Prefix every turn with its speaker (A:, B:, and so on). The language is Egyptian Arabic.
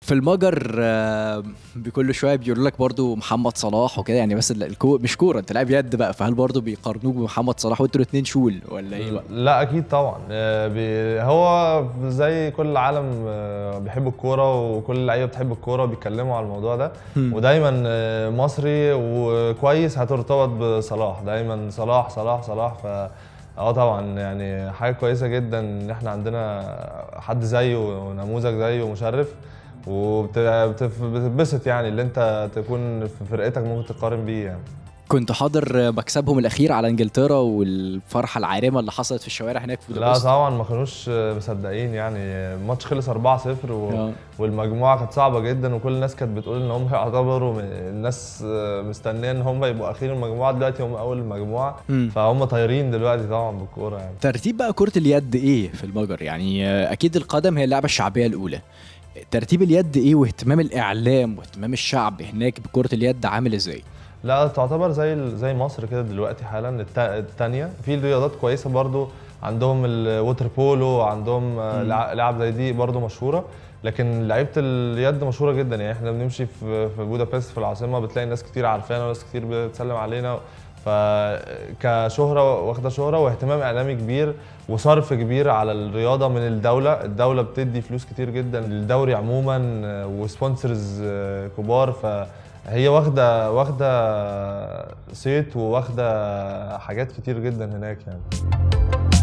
A: في المجر آه، بكل شويه بيقولوا لك برضو محمد صلاح وكده يعني بس ال- الكو مش كوره انت لاعب يد بقى فهل برضو بيقارنوك بمحمد صلاح وانتوا الاثنين شول ولا ايه بقى؟
B: لا اكيد طبعا آه، بي- هو زي كل العالم آه، بيحب الكوره وكل اللعيبه بتحب الكوره بيتكلموا على الموضوع ده ودايما آه، مصري وكويس هترتبط بصلاح دايما صلاح صلاح صلاح ف اه طبعا يعني حاجه كويسه جدا ان احنا عندنا حد زيه ونموذج زيه مشرف وبتتبسط يعني اللي انت تكون في فرقتك ممكن تقارن بيه يعني
A: كنت حاضر مكسبهم الاخير على انجلترا والفرحه العارمه اللي حصلت في الشوارع هناك في
B: لا
A: بودابست
B: طبعا ما كانوش مصدقين يعني الماتش خلص 4-0 و...
A: آه.
B: والمجموعه كانت صعبه جدا وكل الناس كانت بتقول ان هم يعتبروا من- الناس مستنيه ان هم يبقوا اخير المجموعه دلوقتي هم اول المجموعه
A: مم.
B: فهم طايرين دلوقتي طبعا بالكوره يعني
A: ترتيب بقى كرة اليد ايه في المجر؟ يعني آه، اكيد القدم هي اللعبة الشعبية الأولى. ترتيب اليد ايه واهتمام الإعلام واهتمام الشعب هناك بكرة اليد عامل ازاي؟
B: لا تعتبر زي ال- زي مصر كده دلوقتي حالا الت- التانية في رياضات كويسة برضو عندهم الووتر بولو عندهم آه، لع- لعب زي دي برضو مشهورة لكن لعيبة اليد مشهورة جدا يعني احنا بنمشي في في بودابست في العاصمة بتلاقي ناس كتير عارفانا وناس كتير بتسلم علينا فكشهرة واخدة شهرة واهتمام إعلامي كبير وصرف كبير على الرياضة من الدولة الدولة بتدي فلوس كتير جدا للدوري عموما آه، وسبونسرز آه، كبار فهي واخدة واخدة صيت وواخدة حاجات كتير جدا هناك يعني